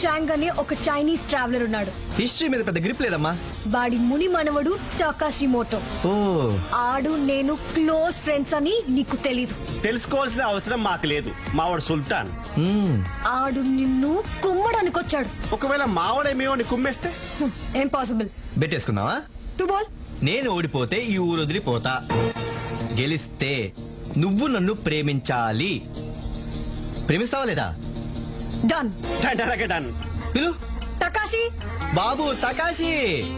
చాంగ్ అనే ఒక Chinese traveller ఉన్నాడు హిస్టరీ మీద పెద్ద గ్రిప్ లేదమ్మా వాడి ముని మనవడు టకాషి మోటో ఓ ఆడు నేను క్లోజ్ ఫ్రెండ్స్ అని నీకు తెలీదు తెలుసుకోవాల్సిన అవసరం మాకు లేదు మావాడు సుల్తాన్ మ్మ్. ఆడు నిన్ను కుమ్మడానికి వచ్చాడు ఒకవేళ మావాడే మేవాడిని కుమ్మేస్తే హ్మ్, ఏం పాసిబుల్ బెట్టేసుకుందామా తు బోల్ నేను ఓడిపోతే ఈ ఊరు వదిలిపోతా గెలిస్తే నువ్వు నన్ను ప్రేమించాలి ప్రేమిస్తావా లేదా డన్ డన్ పిలు టకాషి బాబు తకాషి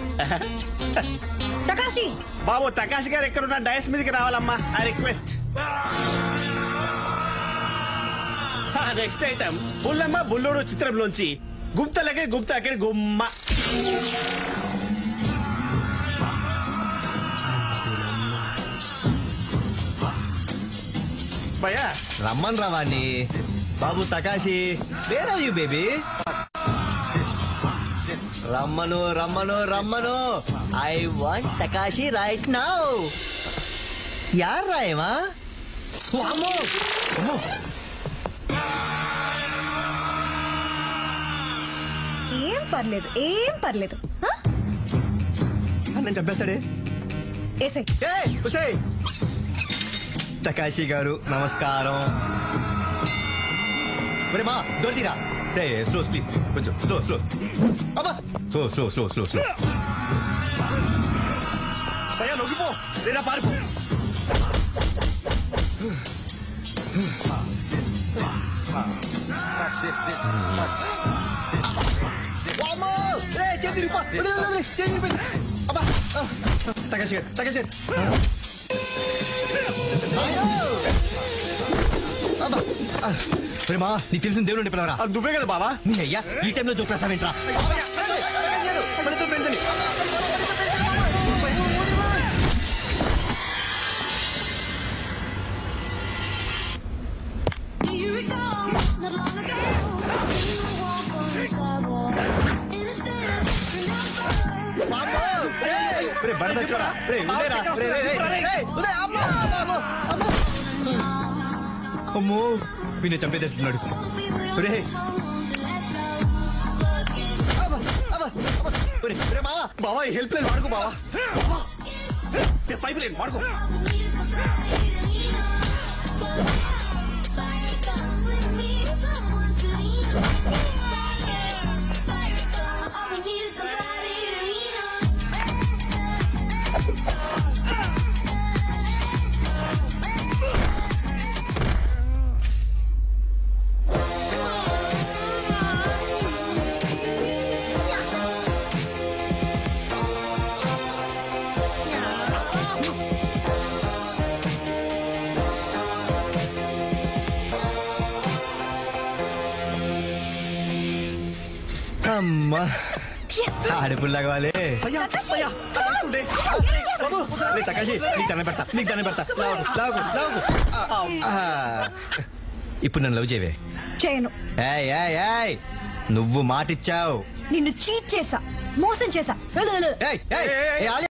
టకాషి బాబు తకాష్ గారు ఎక్కడున్నా డయస్ మీదకి రావాలమ్మా I request next item Pullamma Bullodu చిత్రంలోంచి గుప్తలకే గుప్తాకి గుమ్మ భయ్యా రమ్మన్ రావాణ్ణి బాబు Takashi where are you baby రమ్మను రమ్మను రమ్మను I want Takashi right now యార్ రాయమా అమ్మో అమ్మో ఏం పర్లేదు ఏం పర్లేదు హ? నన్ను చంపేస్తాడే ఏసై ఏయ్, ఉసేయ్. తకాషి గారు నమస్కారం మరి మా దొరికిరా రే స్లో ప్లీజ్ కొంచెం స్లో స్లో అబ్బా slow slow slow slow slow భయ్యా లొంగిపో లేదా పారిపో వామ్మో! రే, చేతి ఇరుపా. వదిలే, వదిలే, వదిలే, చేతి ఇరిపోయింది. అబ్బా, ఆ, తకాషి గారు తకాషి గారు అయ్యో! అబ్బా, ఆ, ఒరే మా నీకు తెలిసిన దేవుడు ఉంటే పిలవరా అది నువ్వే కదా బావా నీ అయ్యా ఈ టైంలో జోకులేస్తావేంట్రా You recall not long ago when you walk on the sidewalk. Instead, remember బరద చూడా రే ఉండేరా రే రే రే రే ఉదయ్ అమ్మా అమ్మా అమ్మా అమ్మో వీణ్ణి చంపేదేస్తున్నాడు రే అబ్బా అబ్బా అబ్బా ఒరే రే మావా బావా ఈ హెల్ప్ లైన్ వాడుకో బావా బావా, ఏ పైపు లైన్ వాడుకో అమ్మా ఆడపుల్లాగా వాళ్ళే భయ్యా భయ్యా ఉండే. బాబు రే తకాషి నీకు దండం పెడతా నీకు దండం పెడతా లాగు లాగు లాగు ఆ, ఆ. ఇప్పుడు నన్ను లవ్ చేయవే చేయను ఏయ్ ఏయ్ ఏయ్ నువ్వు మాటిచ్చావు నిన్ను చీట్ చేసా మోసం చేసా ఏయ్ ఏయ్ ఏయ్, ఆలి